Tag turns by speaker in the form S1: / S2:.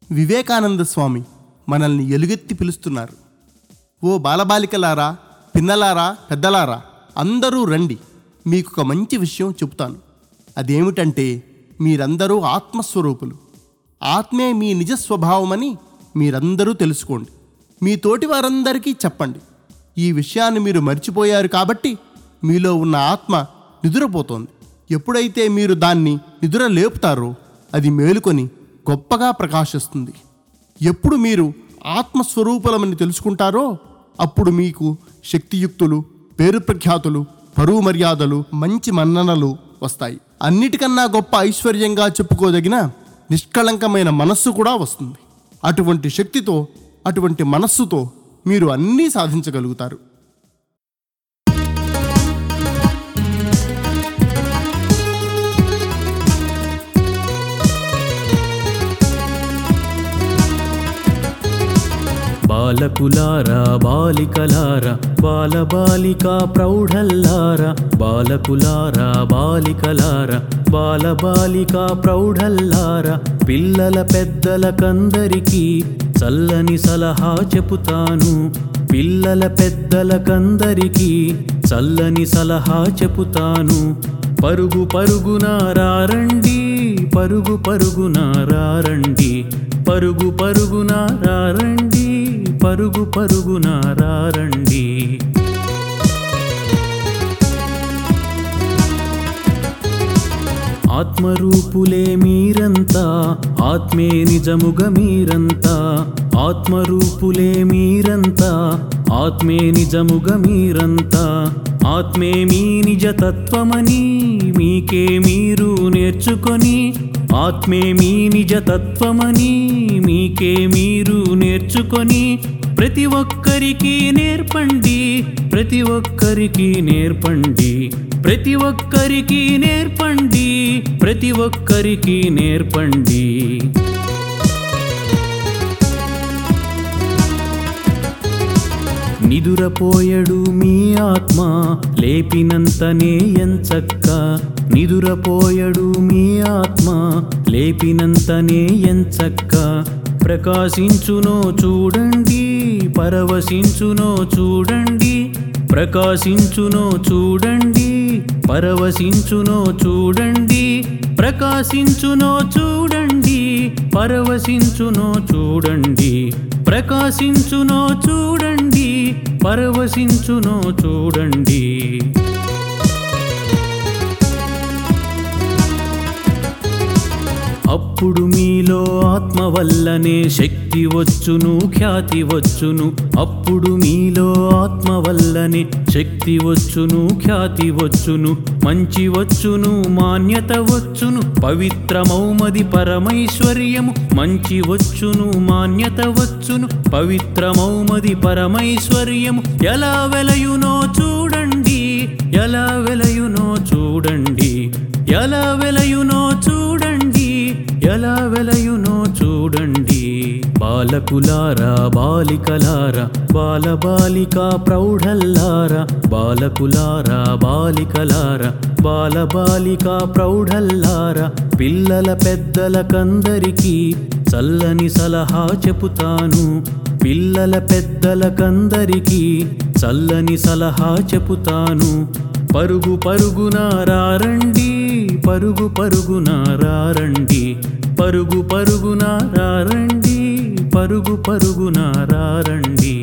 S1: వివేకానంద స్వామి మనల్ని ఎలుగెత్తి పిలుస్తున్నారు ఓ బాలబాలికలారా పిన్నలారా పెద్దలారా అందరూ రండి మీకు ఒక మంచి విషయం చెబుతాను అదేమిటంటే మీరందరూ ఆత్మస్వరూపులు ఆత్మే మీ నిజ స్వభావమని మీరందరూ తెలుసుకోండి మీ తోటి వారందరికీ చెప్పండి ఈ విషయాన్ని మీరు మర్చిపోయారు కాబట్టి మీలో ఉన్న ఆత్మ నిదురపోతోంది ఎప్పుడైతే మీరు దాన్ని నిదుర లేపుతారో అది మేలుకొని గొప్పగా ప్రకాశిస్తుంది ఎప్పుడు మీరు ఆత్మస్వరూపులమని తెలుసుకుంటారో అప్పుడు మీకు శక్తియుక్తులు పేరు ప్రఖ్యాతులు పరువు మర్యాదలు మంచి మన్ననలు వస్తాయి అన్నిటికన్నా గొప్ప ఐశ్వర్యంగా చెప్పుకోదగిన నిష్కళంకమైన మనస్సు కూడా వస్తుంది అటువంటి శక్తితో అటువంటి మనస్సుతో మీరు అన్నీ సాధించగలుగుతారు
S2: బాలకులారా బాలికలారా బాలబాలికా ప్రౌఢల్లారా బాలకులారా బాలికలారా బాలబాలికా ప్రౌఢల్లారా పిల్లల పెద్దలకందరికీ చల్లని సలహా చెపుతాను పిల్లల పెద్దలకందరికీ చల్లని సలహా చెపుతాను పరుగు పరుగున రారండి పరుగు పరుగున రారండి పరుగు పరుగున రారండి పరుగు పరుగున రారండి ఆత్మరూపులే మీరంతా ఆత్మే నిజముగ మీరంతా ఆత్మరూపులే మీరంతా ఆత్మే నిజముగ మీరంతా ఆత్మే మీ నిజ తత్వమని మీకే మీరు నేర్చుకొని ఆత్మే మీ నిజ తత్వమని మీకే మీరు నేర్చుకొని ప్రతి ఒక్కరికి నేర్పండి ప్రతి ఒక్కరికి నేర్పండి ప్రతి ఒక్కరికి నేర్పండి ప్రతి ఒక్కరికి నేర్పండి నిదురపోయడు మీ ఆత్మ లేపినంతనే ఎంచక్క నిదురపోయడు మీ ఆత్మ లేపినంతనే ఎంచక్క ప్రకాశించునో చూడండి పరవశించునో చూడండి ప్రకాశించునో చూడండి పరవశించునో చూడండి ప్రకాశించునో చూడండి పరవశించునో చూడండి ప్రకాశించునో చూడండి పరవశించునో చూడండి అప్పుడు మీలో ఆత్మ వల్లనే శక్తి వచ్చును ఖ్యాతి వచ్చును అప్పుడు మీలో ఆత్మ వల్లనే శక్తి వచ్చును ఖ్యాతి వచ్చును మంచి వచ్చును మాన్యత వచ్చును పవిత్రమౌమది పరమైశ్వర్యము మంచి వచ్చును మాన్యత వచ్చును పవిత్రమౌమది పరమైశ్వర్యము ఎలా వెలయునో చూడండి ఎలా వెలయునో చూడండి ఎలా వెలయునో చూడండి ఎలా వెలయునో చూడండి బాలకులారా బాలికలారా బాలబాలికా ప్రౌఢల్లారా బాలకులారా బాలికలారా బాలబాలికా ప్రౌఢల్లారా పిల్లల పెద్దలకందరికీ చల్లని సలహా చెపుతాను పిల్లల పెద్దలకందరికీ చల్లని సలహా చెపుతాను పరుగు పరుగున రారండి పరుగు పరుగున రారండి పరుగు పరుగున రారండి పరుగు పరుగున రారండి